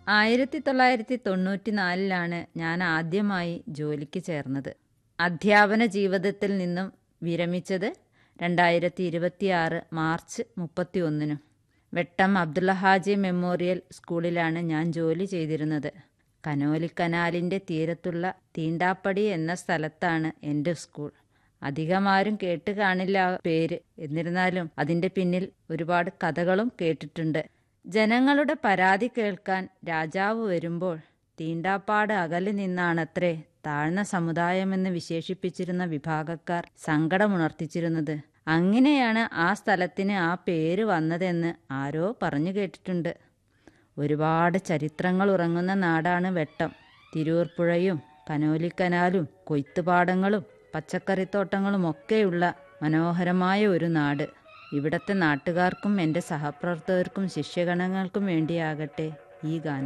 ആയിരത്തി തൊള്ളായിരത്തി തൊണ്ണൂറ്റി നാലിലാണ് ഞാൻ ആദ്യമായി ജോലിക്ക് ചേർന്നത് അധ്യാപന ജീവിതത്തിൽ നിന്നും വിരമിച്ചത് രണ്ടായിരത്തി ഇരുപത്തിയാറ് മാർച്ച് മുപ്പത്തി ഒന്നിനും വെട്ടം അബ്ദുള്ള ഹാജി മെമ്മോറിയൽ സ്കൂളിലാണ് ഞാൻ ജോലി ചെയ്തിരുന്നത് കനോലിക്കനാലിൻ്റെ തീരത്തുള്ള തീണ്ടാപ്പടി എന്ന സ്ഥലത്താണ് എൻ്റെ സ്കൂൾ അധികമാരും കേട്ട് കാണില്ല ആ പേര് എന്നിരുന്നാലും അതിൻ്റെ പിന്നിൽ ഒരുപാട് കഥകളും കേട്ടിട്ടുണ്ട് ജനങ്ങളുടെ പരാതി കേൾക്കാൻ രാജാവ് വരുമ്പോൾ തീണ്ടാപ്പാട് അകലെ നിന്നാണത്രേ താഴ്ന്ന സമുദായമെന്ന് വിശേഷിപ്പിച്ചിരുന്ന വിഭാഗക്കാർ സങ്കടമുണർത്തിച്ചിരുന്നത് അങ്ങനെയാണ് ആ സ്ഥലത്തിന് ആ പേര് വന്നതെന്ന് ആരോ പറഞ്ഞു കേട്ടിട്ടുണ്ട് ഒരുപാട് ചരിത്രങ്ങൾ ഉറങ്ങുന്ന നാടാണ് വെട്ടം തിരൂർപ്പുഴയും കനോലിക്കനാലും കൊയ്ത്തുപാടങ്ങളും പച്ചക്കറിത്തോട്ടങ്ങളും ഒക്കെയുള്ള മനോഹരമായ ഒരു നാട് ഇവിടത്തെ നാട്ടുകാർക്കും എൻ്റെ സഹപ്രവർത്തകർക്കും ശിഷ്യഗണങ്ങൾക്കും വേണ്ടിയാകട്ടെ ഈ ഗാനം